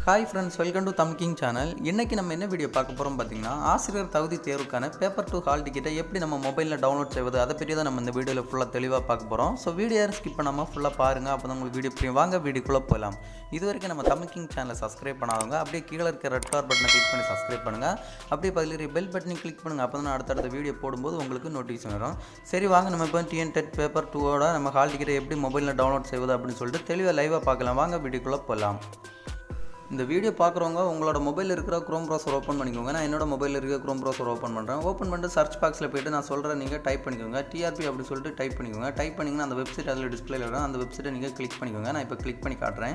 hi friends welcome to Tamil king channel இன்றைக்கி நம்ம என்ன வீடியோ பார்க்க போகிறோம் பார்த்தீங்கன்னா ஆசிரியர் தகுதி தேர்வுக்கான பேப்பர் டூ ஹால் டிக்கெட்டை எப்படி நம்ம மொபைலில் டவுன்லோட் செய்வது அதை பற்றி தான் நம்ம இந்த வீடியோவில் ஃபுல்லாக தெளிவாக பார்க்க போகிறோம் ஸோ வீடியோ ஸ்கிப் பண்ணாமல் ஃபுல்லாக பாருங்கள் அப்போ தான் உங்களுக்கு வீடியோ புரியும் வாங்க வீடியோக்குள்ளே போகலாம் இது வரைக்கும் நம்ம தமிழ் கிங் சேனலை சப்ஸ்கிரைப் பண்ணாதவங்க அப்படியே கீழே இருக்க ரெட் கார் பட்டனை கிளிக் பண்ணி சப்ஸ்கிரைப் பண்ணுங்கள் அப்படியே பதில் இருக்க பெல் பட்டனை கிளிக் பண்ணுங்கள் அப்போ தான் நான் அடுத்தடுத்த வீடியோ போடும்போது உங்களுக்கு நோட்டிஃபிகேஷன் வரும் சரி வாங்க நம்ம இப்போ டிஎன் டெட் பேப்பர் டூவோட நம்ம ஹால் டிக்கெட்டை எப்படி மொபைலில் டவுன்லோட் செய்வது அப்படின்னு சொல்லிட்டு தெளிவாக லைவாக பார்க்கலாம் வாங்க வீடியோக்குள்ளே போகலாம் இந்த வீடியோ பார்க்குறவங்க உங்களோட மொபைலில் இருக்கிற க்ரோம் ப்ரௌசர் ஓப்பன் பண்ணிக்கோங்க நான் என்னோட மொபைலில் இருக்க க்ரோம் ப்ரௌசர் ஓப்பன் பண்ணுறேன் ஓப்பன் பண்ணிட்டு சர்ச் பாக்ஸில் போயிட்டு நான் சொல்கிறேன் நீங்கள் டைப் பண்ணிக்கோங்க டிஆர்பி அப்படி சொல்லிட்டு டைப் பண்ணிக்கோங்க டைப் பண்ணிங்கன்னா அந்த வெப்சைட் அதில் டிஸ்பிளேல வரும் அந்த வெப்சைட்டை நீங்கள் கிளிக் பண்ணிக்கோங்க நான் இப்போ கிளிக் பண்ணி காட்டுறேன்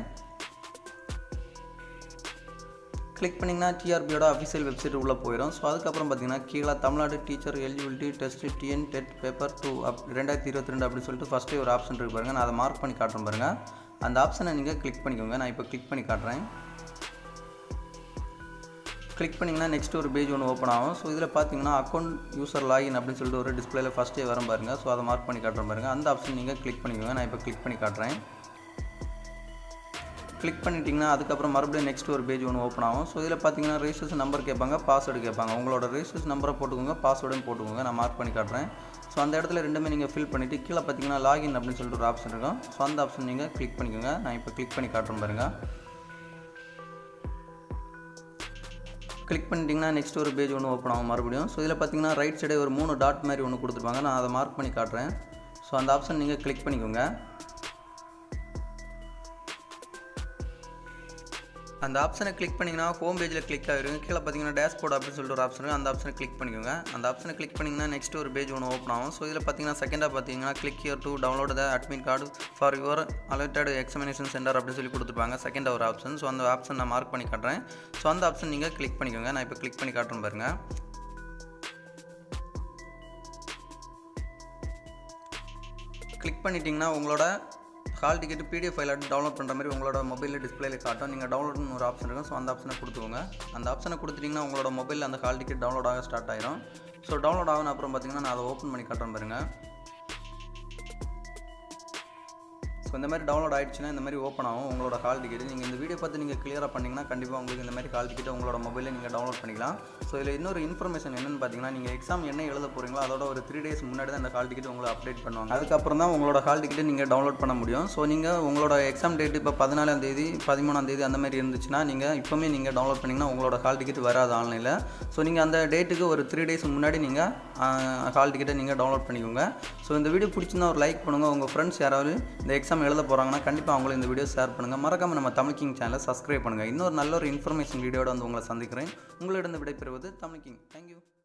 கிளிக் பண்ணிங்கன்னா டிஆர்பியோட அஃபிஷியல் வெப்சைட் உள்ளே போயிடும் ஸோ அதுக்கப்புறம் பார்த்தீங்கன்னா கீழே Tamil Nadu teacher eligibility test TN TET paper two up ரெண்டாயிரத்தி இருபத்தி ரெண்டு அப்படி சொல்லிட்டு ஃபஸ்ட்டு ஒரு ஆப்ஷன் இருக்கு பாருங்கள் நான் அதை மார்க் பண்ணி காட்டுறேன் பாருங்கள் அந்த ஆப்ஷனை நீங்கள் கிளிக் பண்ணிக்கோங்க நான் இப்போ கிளிக் பண்ணி காட்டுறேன் கிளிக் பண்ணிங்கன்னா நெக்ஸ்ட் ஒரு பேஜ் ஒன்று ஓப்பன் ஆகும் ஸோ இதில் பார்த்தீங்கன்னா அக்கௌண்ட் யூசர் லாகின் அப்படின்னு சொல்லிட்டு ஒரு டிஸ்பிளேல ஃபஸ்ட்டே வரும் பாருங்க ஸோ அதை மார்க் பண்ணி காட்டுறேன் பாருங்க அந்த ஆப்ஷன் நீங்கள் கிளிக் பண்ணிக்கோங்க நான் இப்போ கிளிக் பண்ணி காட்டுறேன் கிளிக் பண்ணிட்டீங்கன்னா அதுக்கப்புறம் மறுபடியும் நெக்ஸ்ட் ஒரு பேஜ் ஒன்று ஓப்பன் ஆகும் ஸோ இதில் பார்த்தீங்கன்னா ரெஜிஸ்ட்ரேஷன் நம்பர் கேட்பாங்க பாஸ்வேர்டு கேட்பாங்க உங்களோட ரெஜிஸ்ட்ரேஷன் நம்பரை போட்டுக்கோங்க பாஸ்வேர்டும் போட்டுக்கோங்க நான் மார்க் பண்ணி காட்டுறேன் ஸோ அந்த இடத்துல ரெண்டுமே நீங்கள் ஃபில் பண்ணிவிட்டு கீழே பார்த்தீங்கன்னா லாகின் அப்படின்னு சொல்லிட்டு ஒரு ஆப்ஷன் இருக்கும் ஸோ அந்த ஆப்ஷன் நீங்கள் கிளிக் பண்ணிக்கோங்க நான் இப்போ கிளிக் பண்ணி காட்டுறேன் பாருங்கள் கிளிக் பண்ணிட்டீங்கன்னா நெக்ஸ்ட் ஒரு பேஜ் ஒன்று ஓப்பன் ஆகும் மறுபடியும் ஸோ இதில் பார்த்தீங்கன்னா ரைட் சைடே ஒரு மூணு டாட் மாதிரி ஒன்று கொடுத்துருப்பாங்க நான் அதை மார்க் பண்ணி காட்டுறேன் ஸோ அந்த ஆப்ஷன் நீங்கள் கிளிக் பண்ணிக்கோங்க அந்த ஆப்ஷனை கிளிக் பண்ணிங்கன்னா ஹோம் பேஜில் கிளிக் ஆகிருங்க கீழே பார்த்தீங்கன்னா டேஷ்போர்ட் அப்படின்னு சொல்லிட்டு ஒரு ஆப்ஷன் இருக்குது அந்த ஆப்ஷனை கிளிக் பண்ணிக்கோங்க அந்த ஆப்ஷனை கிளிக் பண்ணிங்கன்னா நெக்ஸ்ட் ஒரு பேஜ் ஒன்று ஓப்பன் ஆகும் ஸோ இதில் பார்த்தீங்கன்னா செகண்டாக பார்த்தீங்கன்னா click here to download the admit card for your allotted examination centre அப்படின்னு சொல்லி கொடுத்துருப்பாங்க செகண்ட் ஒரு ஆப்ஷன் ஸோ அந்த ஆப்ஷன் நான் மார்க் பண்ணி காட்டுறேன் ஸோ அந்த ஆப்ஷன் நீங்கள் கிளிக் பண்ணிக்கோங்க நான் இப்போ கிளிக் பண்ணி காட்டுறேன் பாருங்கள் கிளிக் பண்ணிட்டீங்கன்னா உங்களோட hall ticket PDF file download பண்ணுற மாதிரி உங்களோட மொபைலில் டிஸ்பிளேல காட்டும் நீங்கள் டவுன்லோட்னு ஒரு ஆப்ஷன் இருக்கும் ஸோ அந்த ஆப்ஷனை கொடுத்துக்கோங்க அந்த ஆப்ஷனை கொடுத்துட்டிங்கன்னா உங்களோட மொபைலில் அந்த ஹால் டிக்கெட் டவுன்லோட் ஆக ஸ்டார்ட் ஆயிரும் ஸோ டவுன்லோட் ஆகணும் அப்புறம் பார்த்தீங்கன்னா நான் அதை ஓப்பன் பண்ணி காட்டுறேன் பாருங்கள் ஸோ இந்த மாதிரி டவுன்லோட் ஆயிடுச்சுன்னா இந்த மாதிரி ஓப்பன் ஆகும் உங்களோட ஹால் டிக்கெட் நீங்கள் இந்த வீடியோ பார்த்து நீங்கள் கிளியராக பண்ணிங்கன்னா கண்டிப்பாக உங்களுக்கு இந்த மாதிரி ஹால் டிக்கெட் உங்களோட மொபைலில் நீங்கள் டவுன்லோட் பண்ணிக்கலாம் ஸோ இதில் இன்னொரு இன்ஃபர்மேஷன் என்னென்னு பார்த்தீங்கன்னா நீங்கள் எக்ஸாம் என்ன எழுத போகிறீங்களோ அதோட ஒரு த்ரீ டேஸ் முன்னாடி தான் இந்த ஹால் டிக்கெட் உங்களை அப்டேட் பண்ணுவாங்க அதுக்கப்புறம் தான் உங்களோட ஹால் டிக்கெட்டை நீங்கள் டவுன்லோட் பண்ண முடியும் ஸோ நீங்கள் உங்களோட எக்ஸாம் டேட் இப்போ பதினாலாம் தேதி பதிமூணாம் தேதி அந்த மாதிரி இருந்துச்சுன்னா நீங்கள் இப்போவுமே நீங்கள் டவுன்லோட் பண்ணிங்கன்னா உங்களோட ஹால் டிக்கெட் வராது ஆன்லைனில் ஸோ நீங்கள் அந்த டேட்டுக்கு ஒரு த்ரீ டேஸ் முன்னாடி நீங்கள் ஹால் டிக்கெட்டை நீங்கள் டவுன்லோட் பண்ணிக்கோங்க ஸோ இந்த வீடியோ பிடிச்சிருந்தா ஒரு லைக் பண்ணுங்கள் உங்கள் ஃப்ரெண்ட்ஸ் யாராவது இந்த எக்ஸாம் எழுத போகிறாங்கன்னா கண்டிப்பாக அவங்களும் இந்த வீடியோ ஷேர் பண்ணுங்கள் மறக்காமல் நம்ம தமிழ் கிங் சேனலை சப்ஸ்கிரைப் பண்ணுங்கள் இன்னொரு நல்ல ஒரு இன்ஃபர்மேஷன் வீடியோட வந்து உங்களை சந்திக்கிறேன் உங்களிடம் விடைபெறுவது தமிழ் கிங் தேங்க்யூ